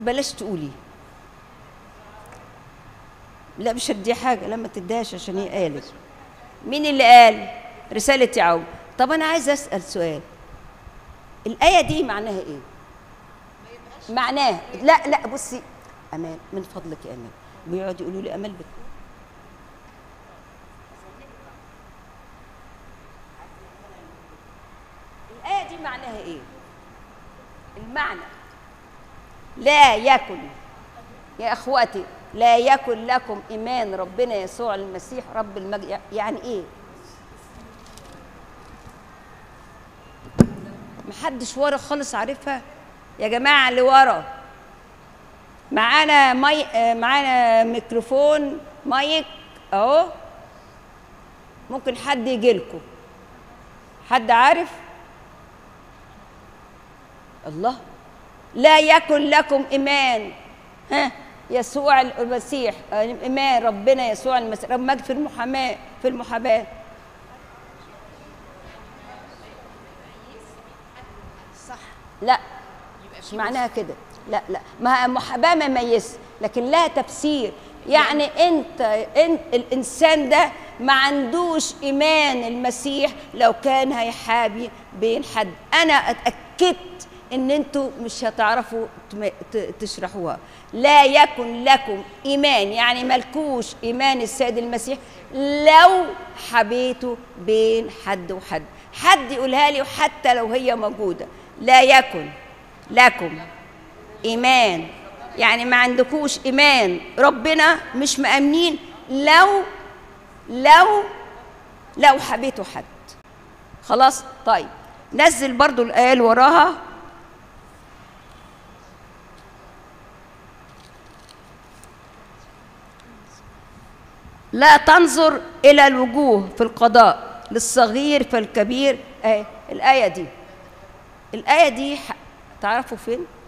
بلاش تقولي لا مش هدي حاجه لا ما تديهاش عشان هي قالت مين اللي قال رساله يعقوب طب انا عايزه اسال سؤال الايه دي معناها ايه معناها لا لا بصي امان من فضلك يا امان بيقعدوا يقولوا لي امال بت الايه دي معناها ايه المعنى لا يكن يا اخواتي لا يكن لكم ايمان ربنا يسوع المسيح رب المجد يعني ايه محدش ورا خالص عارفها يا جماعه اللي ورا معانا مي... آه، معانا ميكروفون مايك اهو ممكن حد يجي لكم حد عارف الله لا يكن لكم ايمان ها يسوع المسيح آه، ايمان ربنا يسوع المسيح رب مجد في المحاماه في المحاباه صح لا مش معناها كده لا لا ما محاباه مميز لكن لها تفسير يعني انت انت الانسان ده ما عندوش ايمان المسيح لو كان هيحابي بين حد انا اتاكدت ان انتوا مش هتعرفوا تم- ت- تشرحوها لا يكن لكم ايمان يعني ملكوش ايمان السيد المسيح لو حبيتوا بين حد وحد حد يقولها لي وحتى لو هي موجوده لا يكن لكم ايمان يعني ما عندكوش ايمان ربنا مش مامنين لو لو لو حبيتوا حد خلاص طيب نزل برضو الايه اللي وراها لا تنظر الى الوجوه في القضاء للصغير فالكبير اهي الايه دي الايه دي ح- تعرفوا فين